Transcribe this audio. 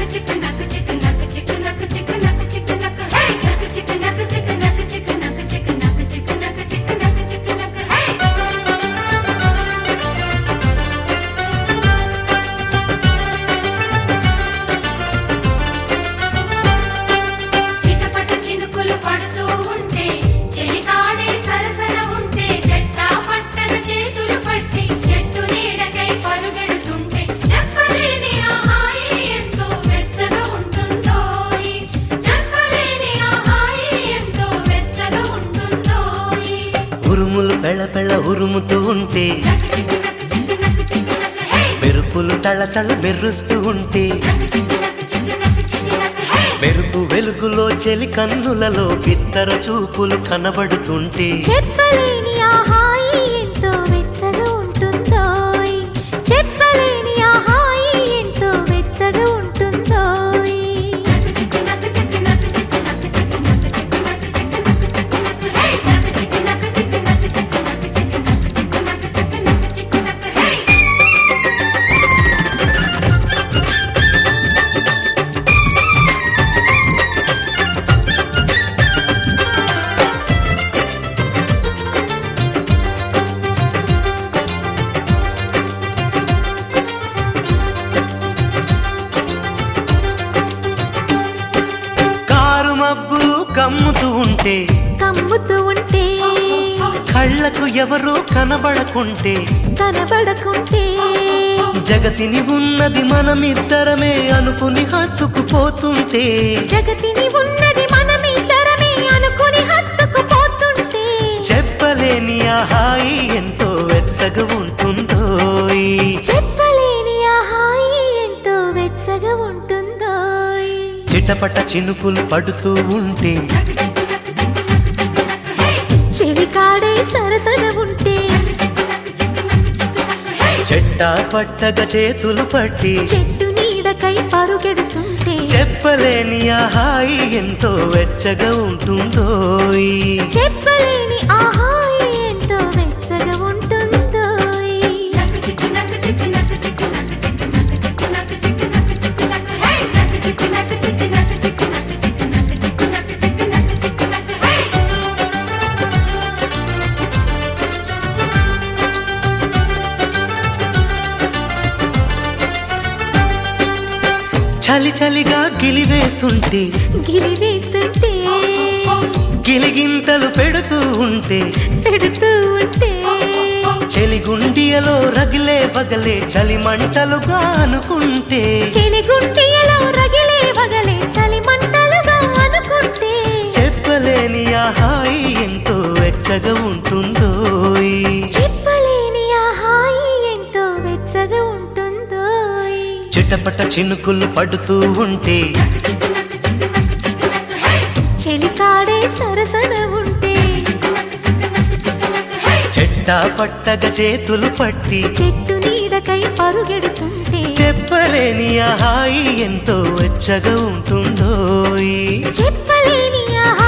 చిటపట చినుకులు పడుతూ ఉంటే చెలికాడే సరసన ఉంటే చెట్టా పట్టగ చేతులు పట్టి చెట్టు నీడకై పరుగెడుతుంటే చెప్పలేని ఆ హాయి ఎంతో వెచ్చగా ఉంటుందోయ్ చెప్పలేని ఆ హాయి ఎంతో వెచ్చగా ఉంటుందోయ్ ఉరుములు పెళ్ళ ఉరుముతూ ఉంటే నక్కు చిక్కు నక్కు చిక్కు నక్కు చిక్కు నక్కు హే మెరుపులు తళతళ మెరుస్తూ ఉంటే నక్కు చిక్కు నక్కు చిక్కు నక్కు చిక్కు నక్కు హే మెరుపు వెలుగులో చెలి కన్నులలో బిత్తర చూపులు కనబడుతుంటే చెప్పలేని ఆ హాయి ఎంతో వెచ్చగా ఉంటుందోయ్ చెప్పలేని ఆ హాయి ఎంతో వెచ్చగా ఉంటుందోయ్ నక్కు చిక్కు నక్కు చిక్కు నక్కు చిక్కు నక్కు చిక్కు నక్కు చిక్కు నక్కు చిక్కు నక్కు చిక్కు నక్కు హే నక్కు చిక్కు నక్కు చిక్కు నక్కు చిక్కు నక్కు చిక్కు నక్కు చిక్కు నక్కు చిక్కు నక్కు చిక్కు నక్కు హే కారు మబ్బులు కమ్ముతూ ఉంటే కమ్ముతూ ఉంటే కళ్ళకు ఎవరూ కనబడకుంటే కనబడకుంటే జగతిని ఉన్నది మనమిద్దరమే అనుకుని హత్తుకుపోతుంటే జగతిని ఉన్నది మనమిద్దరమే అనుకుని హత్తుకుపోతుంటే చెప్పలేని ఆ హాయి ఎంతో వెచ్చగా ఉంటుందో చెప్పలేని ఆ హాయి ఎంతో వెచ్చగా ఉంటుందోయ్ చిటపట చినుకులు పడుతూ ఉంటే చెలికాడే సరసన ఉంటే చెట్టా పట్టగా చేతులు పట్టి చెట్టు నీడకై పరుగెడుతుంటే చెప్పలేని ఆ హాయి ఎంతో వెచ్చగా ఉంటుందో చెప్పలేని ఆ హాయి ఎంతో వెచ్చగా ఉంటుందోయ్ నక్కు చిక్కు నక్కు చిక్కు నక్కు చిక్కు నక్కు చిక్కు నక్కు చిక్కు నక్కు చిక్కు నక్కు చిక్కు నక్కు హే నక్కు చిక్కు నక్కు చిక్కు నక్కు చిక్కు నక్కు చిక్కు నక్కు చిక్కు నక్కు చిక్కు నక్కు చిక్కు నక్కు హే చలి చలిగా గిలివేస్తుంటే గిరి వేస్తుంటే గిలిగింతలు పెడుతూ ఉంటే పెడుతూ ఉంటే చెలిగుండియలో రగిలే బగలే చలి మంటలుగా అనుకుంటే చెలిగుంటియలో రగిలే వగలే చలి మంటలుగా అనుకుంటే చెప్పలేని ఆ హాయి ఎంతో వెచ్చగా ఉంటుందో చెప్పలేని ఆ హాయి ఎంతో వెచ్చగా ఉంటుందోయ్ చిటపట చినుకులు పడుతూ ఉంటే చెలికాడే సరసన ఉంటే చెట్టా పట్టగా చేతులు పట్టి చెట్టు నీడకై పరుగెడుతుంటే చెప్పలేని ఆ హాయి ఎంతో వెచ్చగా ఉంటుందో చెప్పలేని ఆ